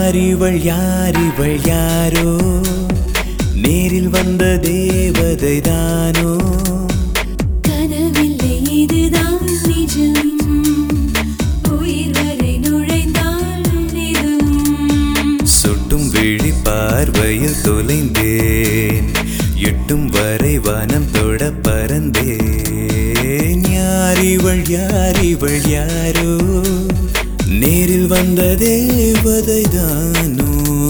யாரிவள் யாரிவள் யாரோ நேரில் வந்த தேவதை தானோ கனவில்லை இதுதான் நிஜம் உயிர் வரை நுழைந்தால் நிதம் சுட்டும் விழி பார்வையில் தொலைந்தேன் எட்டும் வரை வனம் தொட பறந்தேன் யாரிவள் யாரிவள் யாரோ நேரில் வந்த தேவதை தானோ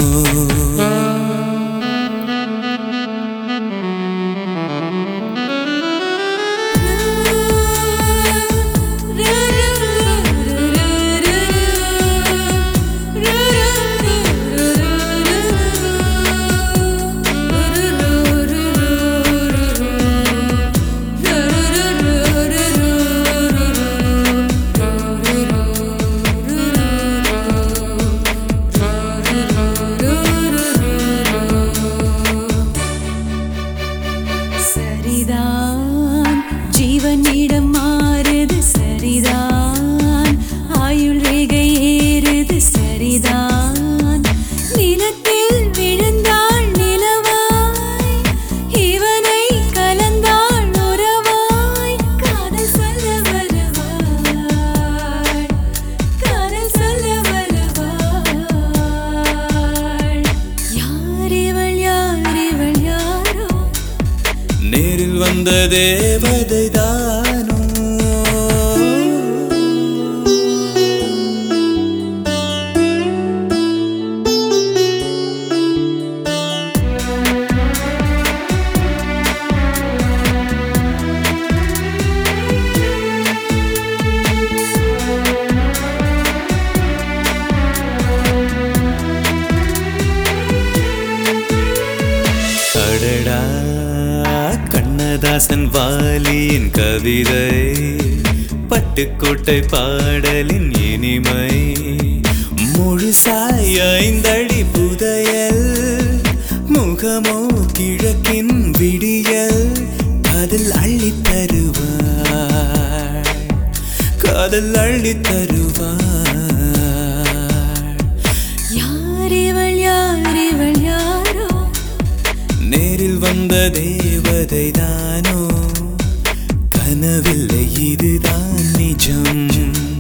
சரிதான் ஜீவனிடம் மாறுது சரிதான் ஆயுள் ரேகை ஏறுது சரிதான் நிலத்தில் விழுந்தாள் நிலவாய் இவனை கலந்தாள் உறவாய் காதல் சொல்ல வருவாள் காதல் சொல்ல வருவாள் யார் இவள் யார் இவள் யாரோ நேரில் வந்த தேவதை தானோ அடடா கண்ணதாசன் வாலியின் கவிதை பட்டுக்கோட்டை பாடலின் இனிமை முழுசாய் ஐந்தடி புதையல் முகமோ கிழக்கின் விடியல் காதல் அள்ளி தருவார் காதல் அள்ளி தருவார் யார் இவள் யார் இவள் யாரோ நேரில் வந்த தேவதை தானோ கனவில்லை இதுதான் நிஜம்